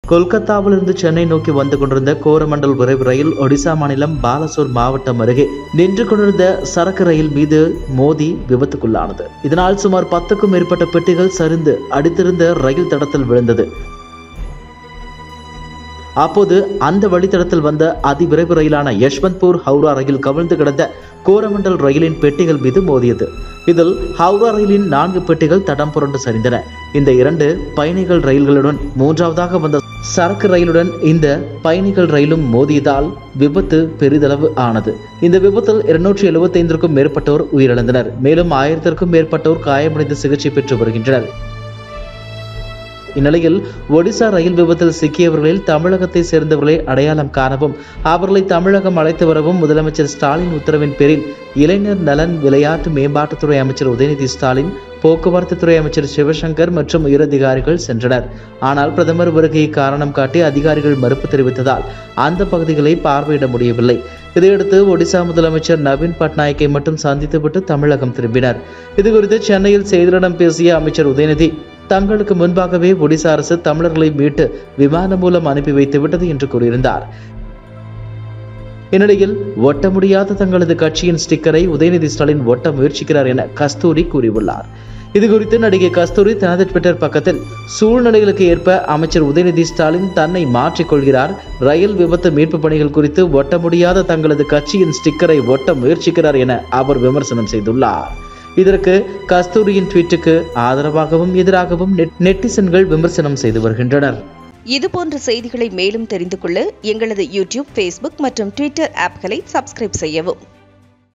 கொல்கத்தாவிலிருந்து சென்னை நோக்கி வந்து கொண்டிருந்த கோரமண்டல் விரைவு ரயில் ஒடிசா மாநிலம் பாலசோர் மாவட்டம் அருகே நின்று கொண்டிருந்த சரக்கு ரயில் மீது மோதி விபத்துக்குள்ளானது இதனால் சுமார் பத்துக்கும் மேற்பட்ட பெட்டிகள் சரிந்து அடித்திருந்த ரயில் தடத்தில் விழுந்தது அப்போது அந்த வழித்தடத்தில் வந்த அதிவிரைவு ரயிலான யஷ்வந்த்பூர் ஹவுரா ரயில் கவிழ்ந்து கிடந்த கோரமண்டல் ரயிலின் பெட்டிகள் மீது மோதியது இதில் ஹவுரா ரயிலின் நான்கு பெட்டிகள் தடம் புரண்டு சரிந்தன இந்த இரண்டு பயணிகள் ரயில்களுடன் மூன்றாவதாக வந்த சரக்கு ரயிலுடன் இந்த பயணிகள் ரயிலும் மோதியதால் விபத்து பெரிதளவு ஆனது இந்த விபத்தில் இருநூற்றி எழுபத்தைந்திற்கும் மேற்பட்டோர் உயிரிழந்தனர் மேலும் ஆயிரத்திற்கும் மேற்பட்டோர் காயமடைந்து சிகிச்சை பெற்று வருகின்றனர் இந்நிலையில் ஒடிசா ரயில் விபத்தில் சிக்கியவர்களில் தமிழகத்தை சேர்ந்தவர்களை அடையாளம் காணவும் அவர்களை தமிழகம் அழைத்து வரவும் முதலமைச்சர் ஸ்டாலின் உத்தரவின் பேரில் இளைஞர் நலன் விளையாட்டு மேம்பாட்டுத்துறை அமைச்சர் உதயநிதி ஸ்டாலின் போக்குவரத்து துறை அமைச்சர் சிவசங்கர் மற்றும் உயரதிகாரிகள் சென்றனர் ஆனால் பிரதமர் வருகையை காரணம் காட்டி அதிகாரிகள் மறுப்பு தெரிவித்ததால் அந்த பகுதிகளை பார்வையிட முடியவில்லை இதையடுத்து ஒடிசா முதலமைச்சர் நவீன் பட்நாயக்கை மட்டும் சந்தித்துவிட்டு தமிழகம் திரும்பினர் இதுகுறித்து சென்னையில் செய்தியாளர்களிடம் பேசிய அமைச்சர் உதயநிதி தங்களுக்கு முன்பாகவே ஒடிசா அரசு தமிழர்களை மீட்டு விமானம் மூலம் அனுப்பி வைத்து விட்டது என்று கூறியிருந்தார் இந்நிலையில் ஒட்ட முடியாத தங்களது கட்சியின் ஸ்டிக்கரை உதயநிதி ஸ்டாலின் ஒட்ட முயற்சிக்கிறார் என கஸ்தூரி கூறியுள்ளார் இதுகுறித்து நடிகை கஸ்தூரி தனது ட்விட்டர் பக்கத்தில் சூழ்நிலைகளுக்கு ஏற்ப அமைச்சர் உதயநிதி ஸ்டாலின் தன்னை மாற்றிக் கொள்கிறார் ரயில் விபத்து மீட்பு பணிகள் குறித்து ஒட்ட முடியாத தங்களது கட்சியின் ஸ்டிக்கரை ஒட்ட முயற்சிக்கிறார் என அவர் விமர்சனம் செய்துள்ளார் இதற்கு கஸ்தூரியின் ட்வீட்டுக்கு ஆதரவாகவும் எதிராகவும் நெட்- நெட்டிசன்கள் விமர்சனம் செய்து வருகின்றனர் இதுபோன்ற செய்திகளை மேலும் தெரிந்து கொள்ள எங்களது யூடியூப் ஃபேஸ்புக் மற்றும் ட்விட்டர் ஆப்களை சப்ஸ்கிரைப் செய்யவும்